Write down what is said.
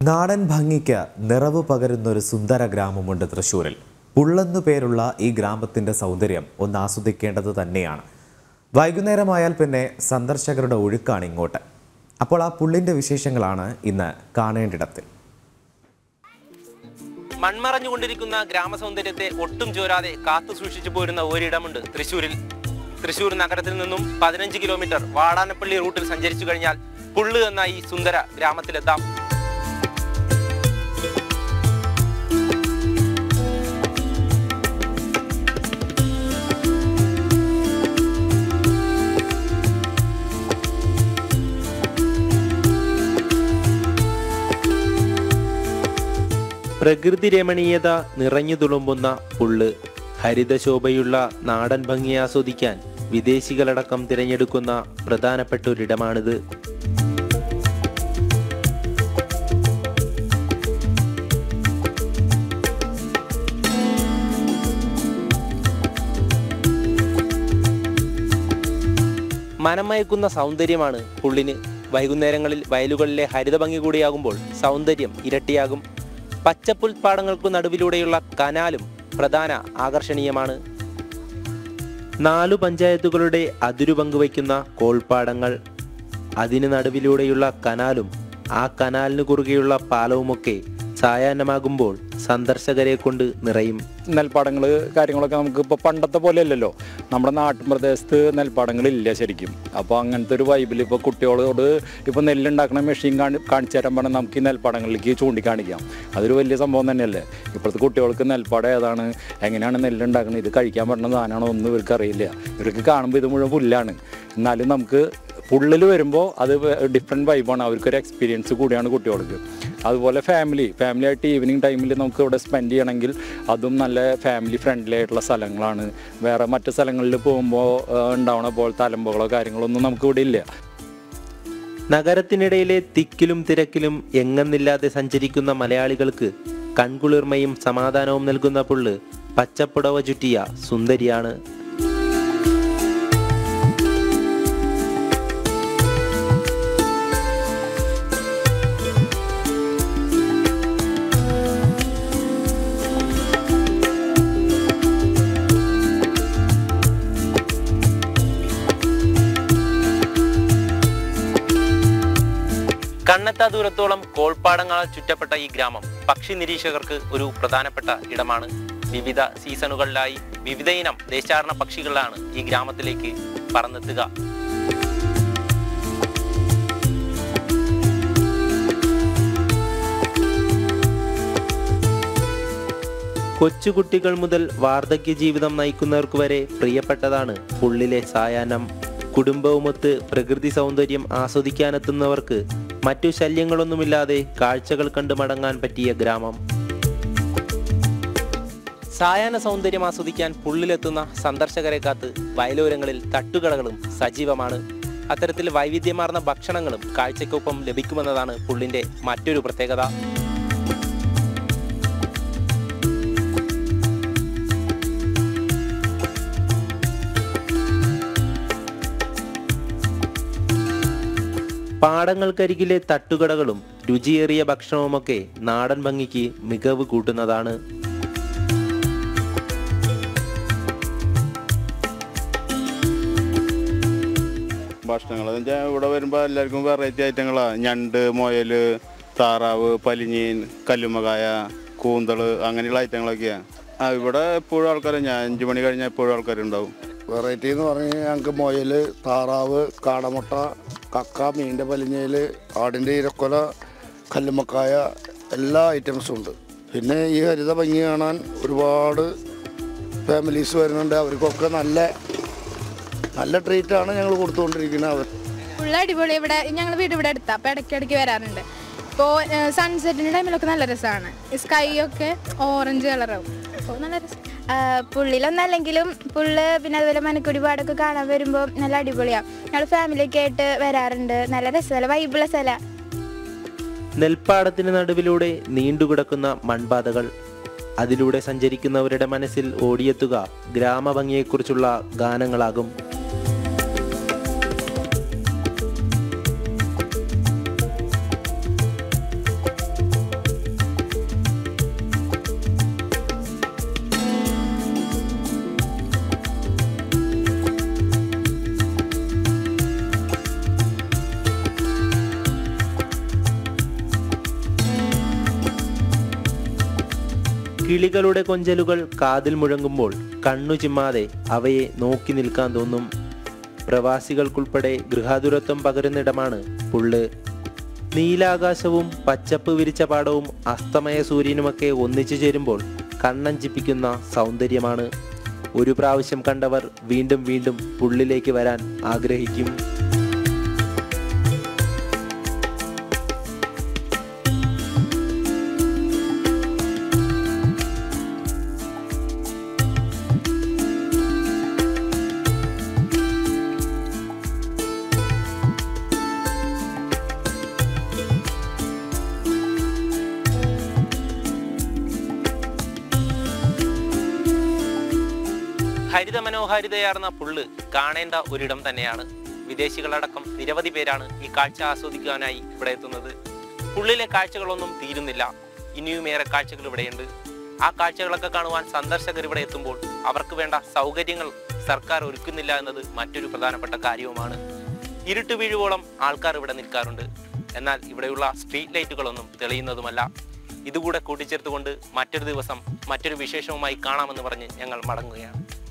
നാടൻ ഭംഗിക്ക് നിറവ് പകരുന്ന ഒരു സുന്ദര ഗ്രാമമുണ്ട് തൃശ്ശൂരിൽ പുള്ളെന്നു പേരുള്ള ഈ ഗ്രാമത്തിന്റെ സൗന്ദര്യം ഒന്ന് ആസ്വദിക്കേണ്ടത് തന്നെയാണ് വൈകുന്നേരമായാൽ പിന്നെ സന്ദർശകരുടെ ഒഴുക്കാണ് ഇങ്ങോട്ട് അപ്പോൾ ആ പുള്ളിന്റെ വിശേഷങ്ങളാണ് ഇന്ന് കാണേണ്ടിടത്തിൽ മൺമറഞ്ഞുകൊണ്ടിരിക്കുന്ന ഗ്രാമസൗന്ദര്യത്തെ ഒട്ടും ചോരാതെ കാത്തു സൂക്ഷിച്ചു പോരുന്ന ഒരിടമുണ്ട് തൃശ്ശൂരിൽ തൃശ്ശൂർ നഗരത്തിൽ നിന്നും പതിനഞ്ച് കിലോമീറ്റർ വാടാനപ്പള്ളി റൂട്ടിൽ സഞ്ചരിച്ചു കഴിഞ്ഞാൽ പുള്ള് എന്ന ഈ സുന്ദര ഗ്രാമത്തിലെത്താം പ്രകൃതി രമണീയത നിറഞ്ഞു തുളുമ്പുന്ന പുള്ള് ഹരിതശോഭയുള്ള നാടൻ ഭംഗി ആസ്വദിക്കാൻ വിദേശികളടക്കം തിരഞ്ഞെടുക്കുന്ന പ്രധാനപ്പെട്ട ഒരിടമാണിത് മനമയക്കുന്ന സൗന്ദര്യമാണ് പുള്ളിന് വൈകുന്നേരങ്ങളിൽ വയലുകളിലെ ഹരിതഭംഗി കൂടിയാകുമ്പോൾ സൗന്ദര്യം ഇരട്ടിയാകും പച്ചപ്പുൽപ്പാടങ്ങൾക്കു നടുവിലൂടെയുള്ള കനാലും പ്രധാന ആകർഷണീയമാണ് നാലു പഞ്ചായത്തുകളുടെ അതിരു പങ്കുവയ്ക്കുന്ന കോൾപ്പാടങ്ങൾ അതിന് നടുവിലൂടെയുള്ള കനാലും ആ കനാലിന് കുറുകെയുള്ള പാലവുമൊക്കെ സായാഹ്നമാകുമ്പോൾ സന്ദർശകരെ കൊണ്ട് നിറയും നെൽപ്പാടങ്ങൾ കാര്യങ്ങളൊക്കെ നമുക്ക് ഇപ്പോൾ പണ്ടത്തെ പോലെ അല്ലല്ലോ നമ്മുടെ നാട്ടുപ്രദേശത്ത് നെൽപ്പാടങ്ങളില്ല ശരിക്കും അപ്പോൾ അങ്ങനത്തെ ഒരു വൈബിൽ ഇപ്പോൾ കുട്ടികളോട് ഇപ്പോൾ നെല്ലുണ്ടാക്കുന്ന മെഷീൻ കാണി കാണിച്ചു തരാൻ പറഞ്ഞാൽ നമുക്ക് ഈ നെൽപ്പാടങ്ങളിലേക്ക് ചൂണ്ടിക്കാണിക്കാം അതൊരു വലിയ സംഭവം തന്നെയല്ലേ ഇപ്പോഴത്തെ കുട്ടികൾക്ക് നെൽപ്പാടം ഏതാണ് എങ്ങനെയാണ് നെല്ലുണ്ടാക്കുന്നത് ഇത് കഴിക്കാൻ പറ്റുന്ന സാധനമാണോ ഒന്നും ഇവർക്ക് അറിയില്ല ഇവർക്ക് കാണുമ്പോൾ ഇത് മുഴുവൻ പുല്ലാണ് എന്നാലും നമുക്ക് പുള്ളിൽ വരുമ്പോൾ അത് ഡിഫറെൻറ്റ് വൈബാണ് അവർക്കൊരു എക്സ്പീരിയൻസ് കൂടിയാണ് കുട്ടികൾക്ക് അതുപോലെ ഫാമിലി ഫാമിലി ആയിട്ട് ഈവനിങ് ടൈമിൽ നമുക്ക് ഇവിടെ സ്പെൻഡ് ചെയ്യണമെങ്കിൽ അതും നല്ല ഫാമിലി ഫ്രണ്ട്ലി ആയിട്ടുള്ള സ്ഥലങ്ങളാണ് വേറെ മറ്റു സ്ഥലങ്ങളിൽ പോകുമ്പോൾ ഉണ്ടാവണ പോലത്തെ അലമ്പുകളോ കാര്യങ്ങളോ ഒന്നും നമുക്ക് ഇവിടെ ഇല്ല നഗരത്തിനിടയിലെ തിക്കിലും തിരക്കിലും എങ്ങെന്നില്ലാതെ സഞ്ചരിക്കുന്ന മലയാളികൾക്ക് കൺകുളിർമയും സമാധാനവും നൽകുന്ന പുള്ള് പച്ചപ്പുടവ ചുറ്റിയ സുന്ദരിയാണ് കണ്ണെത്താ ദൂരത്തോളം കോൾപ്പാടങ്ങളാൽ ചുറ്റപ്പെട്ട ഈ ഗ്രാമം പക്ഷി നിരീക്ഷകർക്ക് ഒരു പ്രധാനപ്പെട്ട ഇടമാണ് വിവിധ സീസണുകളിലായി വിവിധ ഇനം ദേശാടന പക്ഷികളാണ് ഈ ഗ്രാമത്തിലേക്ക് പറന്നെത്തുക കൊച്ചുകുട്ടികൾ മുതൽ വാർദ്ധക്യ ജീവിതം നയിക്കുന്നവർക്ക് വരെ പ്രിയപ്പെട്ടതാണ് പുള്ളിലെ സായാഹ്നം കുടുംബവുമൊത്ത് പ്രകൃതി സൗന്ദര്യം ആസ്വദിക്കാനെത്തുന്നവർക്ക് മറ്റു ശല്യങ്ങളൊന്നുമില്ലാതെ കാഴ്ചകൾ കണ്ടു മടങ്ങാൻ പറ്റിയ ഗ്രാമം സായാഹ്ന സൗന്ദര്യം ആസ്വദിക്കാൻ പുള്ളിലെത്തുന്ന സന്ദർശകരെ കാത്ത് വയലോരങ്ങളിൽ തട്ടുകടകളും സജീവമാണ് അത്തരത്തിൽ വൈവിധ്യമാർന്ന ഭക്ഷണങ്ങളും കാഴ്ചയ്ക്കൊപ്പം ലഭിക്കുമെന്നതാണ് പുള്ളിന്റെ മറ്റൊരു പ്രത്യേകത പാടങ്ങൾക്കരികിലെ തട്ടുകടകളും രുചിയേറിയ ഭക്ഷണവുമൊക്കെ നാടൻ ഭംഗിക്ക് മികവ് കൂട്ടുന്നതാണ് ഭക്ഷണങ്ങൾ എന്ന് വെച്ചാൽ ഇവിടെ വരുമ്പോൾ എല്ലാവർക്കും വെറൈറ്റി ഐറ്റങ്ങളാണ് ഞണ്ട് മുയൽ താറാവ് പലിഞ്ഞീൻ കല്ലുമ്മക്കായ കൂന്തൾ അങ്ങനെയുള്ള ഐറ്റങ്ങളൊക്കെയാണ് ആ ഇവിടെ എപ്പോഴും ആൾക്കാർ ഞാൻ അഞ്ച് മണി കഴിഞ്ഞാൽ എപ്പോഴും ആൾക്കാരുണ്ടാവും വെറൈറ്റി എന്ന് പറഞ്ഞു കഴിഞ്ഞാൽ ഞങ്ങൾക്ക് മുയൽ താറാവ് കാടമുട്ട കക്ക മീൻ്റെ പലിഞ്ഞയിൽ ആടിൻ്റെ ഇരക്കൊല കല്ലുമ്മക്കായ എല്ലാ ഐറ്റംസും ഉണ്ട് പിന്നെ ഈ ഹരിത ഭംഗി കാണാൻ ഒരുപാട് ഫാമിലീസ് വരുന്നുണ്ട് അവർക്കൊക്കെ നല്ല നല്ല ട്രീറ്റാണ് ഞങ്ങൾ കൊടുത്തുകൊണ്ടിരിക്കുന്നത് അവർ ഫുൾ അടിപൊളി ഇവിടെ ഞങ്ങൾ വീട് ഇവിടെ അടുത്താ അപ്പോൾ ഇടയ്ക്കിടയ്ക്ക് വരാറുണ്ട് ഇപ്പോൾ സൺസെറ്റിൻ്റെ ടൈമിലൊക്കെ നല്ല രസമാണ് സ്കൈ ഒക്കെ ഓറഞ്ച് കളറാവും അപ്പോൾ നല്ല രസം പുള്ളിലൊന്നല്ലെങ്കിലും പുള്ള് പിന്നെ അതുപോലെ മനക്കുടി പാടൊക്കെ കാണാൻ വരുമ്പോൾ നല്ല അടിപൊളിയാണ് ഞങ്ങൾ ഫാമിലിയൊക്കെ ആയിട്ട് വരാറുണ്ട് നല്ല രസമല്ല വൈബുള്ള സ്ഥലമാണ് നെൽപ്പാടത്തിന് നടുവിലൂടെ നീണ്ടുകിടക്കുന്ന മൺപാതകൾ അതിലൂടെ സഞ്ചരിക്കുന്നവരുടെ മനസ്സിൽ ഓടിയെത്തുക ഗ്രാമഭംഗിയെക്കുറിച്ചുള്ള ഗാനങ്ങളാകും കിളികളുടെ കൊഞ്ചലുകൾ കാതിൽ മുഴങ്ങുമ്പോൾ കണ്ണു ചിമ്മാതെ അവയെ നോക്കി നിൽക്കാൻ തോന്നും പ്രവാസികൾക്കുൾപ്പെടെ ഗൃഹാതുരത്വം പകരുന്നിടമാണ് പുള്ള് നീലാകാശവും പച്ചപ്പ് വിരിച്ച പാടവും അസ്തമയ സൂര്യനുമൊക്കെ ഒന്നിച്ചു ചേരുമ്പോൾ കണ്ണഞ്ചിപ്പിക്കുന്ന സൗന്ദര്യമാണ് ഒരു പ്രാവശ്യം കണ്ടവർ വീണ്ടും വീണ്ടും പുള്ളിലേക്ക് വരാൻ ആഗ്രഹിക്കും ഹരിത മനോഹാരിതയാർന്ന പുള്ള് കാണേണ്ട ഒരിടം തന്നെയാണ് വിദേശികളടക്കം നിരവധി പേരാണ് ഈ കാഴ്ച ആസ്വദിക്കാനായി ഇവിടെ എത്തുന്നത് പുള്ളിലെ കാഴ്ചകളൊന്നും തീരുന്നില്ല ഇനിയും ഏറെ കാഴ്ചകൾ ഇവിടെയുണ്ട് ആ കാഴ്ചകളൊക്കെ കാണുവാൻ സന്ദർശകർ ഇവിടെ എത്തുമ്പോൾ അവർക്ക് വേണ്ട സൗകര്യങ്ങൾ സർക്കാർ ഒരുക്കുന്നില്ല എന്നത് മറ്റൊരു പ്രധാനപ്പെട്ട കാര്യവുമാണ് ഇരുട്ട് വീഴുവോളം ആൾക്കാർ ഇവിടെ നിൽക്കാറുണ്ട് എന്നാൽ ഇവിടെയുള്ള സ്ട്രീറ്റ് ലൈറ്റുകളൊന്നും തെളിയുന്നതുമല്ല ഇതുകൂടെ കൂട്ടിച്ചേർത്തുകൊണ്ട് മറ്റൊരു ദിവസം മറ്റൊരു വിശേഷവുമായി കാണാമെന്ന് പറഞ്ഞ് ഞങ്ങൾ മടങ്ങുകയാണ്